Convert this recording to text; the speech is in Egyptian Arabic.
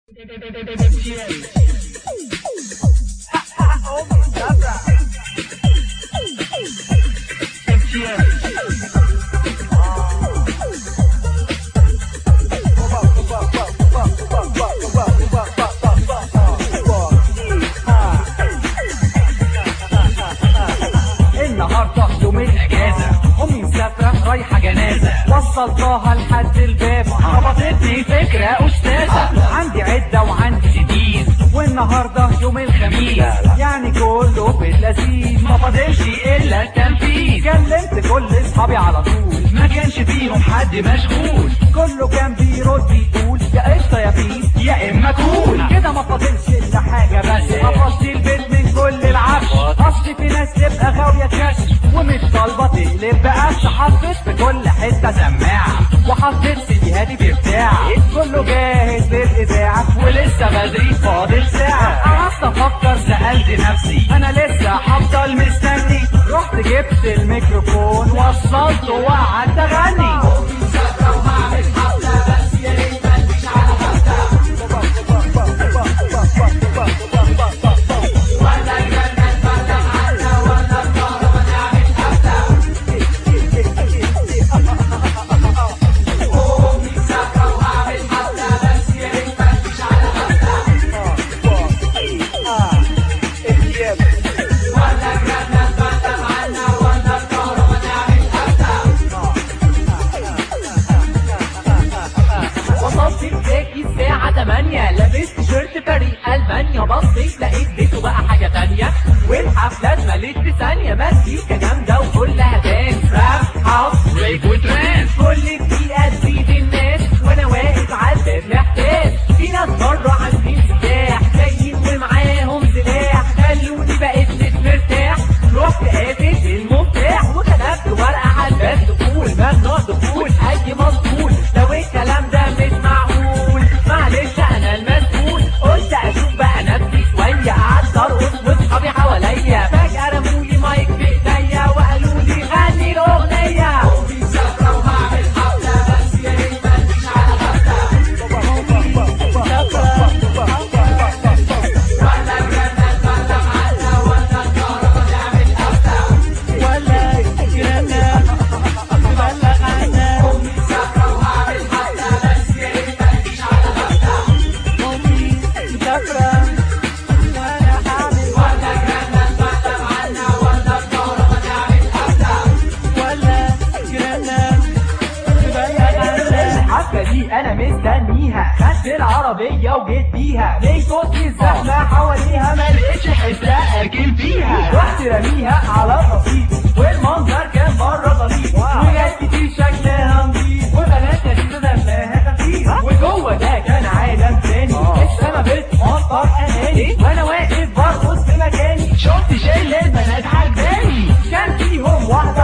النهارده يوم الاجازه امي مسافره رايحه جنازه وصلتها لحد الباب خبطتني فكره استاذه عندي عده وعندي سديد والنهارده يوم الخميس يعني كله باللذيذ ما فاضلش الا التنفيذ كلمت كل اصحابي على طول ما كانش فيهم حد مشغول كله كان بيرد يقول يا قشطه يا بيس يا اما كول كده ما فاضلش الا حاجه بس افضي البيت من كل العفش اصل في ناس تبقى غاويه كشف ومش طالبه تقلب بقفش حطيت في كل حته سماعه وحطيت سيديهاتي ببتاع كله جاهز للاذاعه ولسه بدري فاضل ساعه قعدت افكر سالت نفسي انا لسه هفضل مستني رحت جبت الميكروفون وصلته وقعدت اغني وصلت بتاجي الساعة 8 لبست شيرت فريق ألمانيا بصيت لقيت بيته بقى حاجة تانية والحفلة اتملت في ثانية مزيكا جامدة وكلها دانس راب هاوس بريك وترانس كل دقيقة تزيد الناس وأنا واقف على الباب محتاس في ناس بره عاملين سلاح جايين ومعاهم سلاح خلوني بقيت مش مرتاح رحت قافل المفتاح وكتبت ورقة على الباب تقول ممنوع دخول أي مسطول لو الكلام ده مش معقول معلش أنا المسؤول قلت أشوف بقى نفسي شوية قعدت أرقص وأصحابي حواليا فجأة رمولي مايك في إيديا وقالوا لي غني الأغنية الحفلة دي أنا مستنيها خدت العربية وجيت بيها ليه كنت الزحمة حواليها ما لقيتش حتة أركن فيها رحت رميها على الرصيف والمنظر كان بره ظريف وجات كتير شكلها نضيف وبنات لذيذة دمها خفيف وجوه ده كان عالم تاني السما بتمطر أناني وأنا واقف برقص في مكاني شفت شلة بنات عجباني كان فيهم واحدة